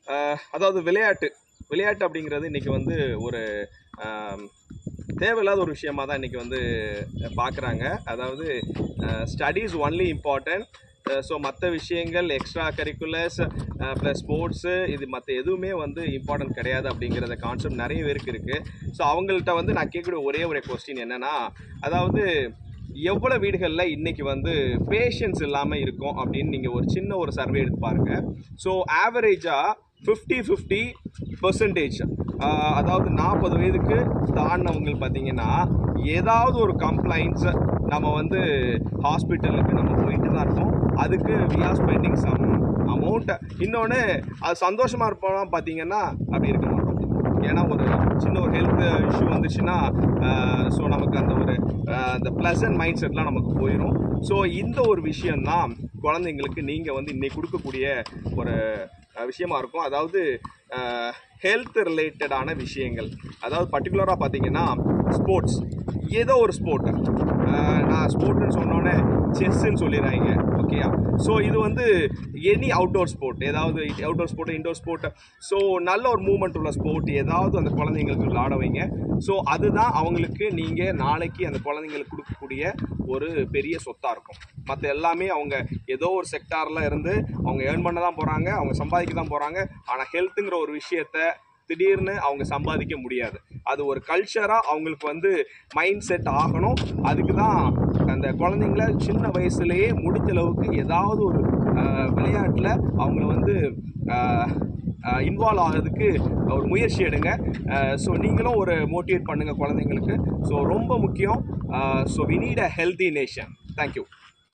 அஹ், அதாவது விளையாட்டு விளையாட்டு அப்படிங்கிறது இன்றைக்கி வந்து ஒரு ஆம், தேவையில்லாத ஒரு விஷயமா தான் இன்றைக்கி வந்து பார்க்குறாங்க அதாவது ஸ்டடீஸ் ஒன்லி இம்பார்ட்டன்ட் ஸோ மற்ற விஷயங்கள் எக்ஸ்ட்ரா கரிக்குலர்ஸ் ப்ளஸ் ஸ்போர்ட்ஸு இது மற்ற எதுவுமே வந்து இம்பார்ட்டன்ட் கிடையாது அப்படிங்கிறத கான்செப்ட் நிறைய பேருக்கு இருக்குது ஸோ அவங்கள்ட்ட வந்து நான் கேட்கக்கூடிய ஒரே ஒரு கொஸ்டின் என்னென்னா அதாவது எவ்வளோ வீடுகளில் இன்றைக்கி வந்து பேஷன்ஸ் இல்லாமல் இருக்கும் அப்படின்னு நீங்கள் ஒரு சின்ன ஒரு சர்வே எடுத்து பாருங்கள் ஸோ ஆவரேஜாக ஃபிஃப்டி ஃபிஃப்டி பர்சன்டேஜ் அதாவது நாற்பது வயதுக்கு தாண்டினவங்க பார்த்தீங்கன்னா ஏதாவது ஒரு கம்ப்ளைண்ட்ஸ் நம்ம வந்து ஹாஸ்பிட்டலுக்கு நம்ம போயிட்டு தான் இருக்கோம் அதுக்கு we are spending some amount இன்னொன்று அது சந்தோஷமாக இருப்போம் பார்த்தீங்கன்னா அப்படி இருக்க மாட்டோம் ஏன்னா ஒரு சின்ன ஒரு ஹெல்த் இஷ்யூ வந்துச்சுன்னா ஸோ நமக்கு அந்த ஒரு அஹ், அந்த ப்ளசன்ட் மைண்ட் செட்லாம் நமக்கு போயிடும் ஸோ இந்த ஒரு விஷயம்தான் குழந்தைங்களுக்கு நீங்கள் வந்து இன்னைக்கு கொடுக்கக்கூடிய ஒரு அஹ், விஷயமா இருக்கும் அதாவது ஹெல்த் ரிலேட்டடான விஷயங்கள் அதாவது பர்டிகுலராக பார்த்தீங்கன்னா ஸ்போர்ட்ஸ் ஏதோ ஒரு ஸ்போர்ட் நான் ஸ்போர்ட்னு சொன்னோன்னே செஸ்ன்னு சொல்லிடுறாங்க ஓகேயா ஸோ இது வந்து எனி அவுட்டோர் ஸ்போர்ட் ஏதாவது outdoor sport indoor sport so நல்ல ஒரு மூமெண்ட் உள்ள ஸ்போர்ட் ஏதாவது அந்த குழந்தைங்களுக்கு விளையாட வைங்க ஸோ அதுதான் அவங்களுக்கு நீங்கள் நாளைக்கு அந்த குழந்தைங்களுக்கு கொடுக்கக்கூடிய ஒரு பெரிய சொத்தாக இருக்கும் மற்ற எல்லாமே அவங்க ஏதோ ஒரு செக்டாரில் இருந்து அவங்க ஏர்ன் பண்ண தான் போகிறாங்க அவங்க சம்பாதிக்க தான் போகிறாங்க ஆனால் ஹெல்த்துங்கிற ஒரு விஷயத்த திடீர்னு அவங்க சம்பாதிக்க முடியாது அது ஒரு கல்ச்சராக அவங்களுக்கு வந்து மைண்ட் செட் ஆகணும் அதுக்கு தான் அந்த குழந்தைங்கள சின்ன வயசுலேயே முடிஞ்ச அளவுக்கு ஏதாவது ஒரு விளையாட்டில் அவங்கள வந்து இன்வால்வ் ஆகிறதுக்கு ஒரு முயற்சி எடுங்க ஸோ நீங்களும் ஒரு மோட்டிவேட் பண்ணுங்கள் குழந்தைங்களுக்கு ஸோ ரொம்ப முக்கியம் so we need a healthy nation thank you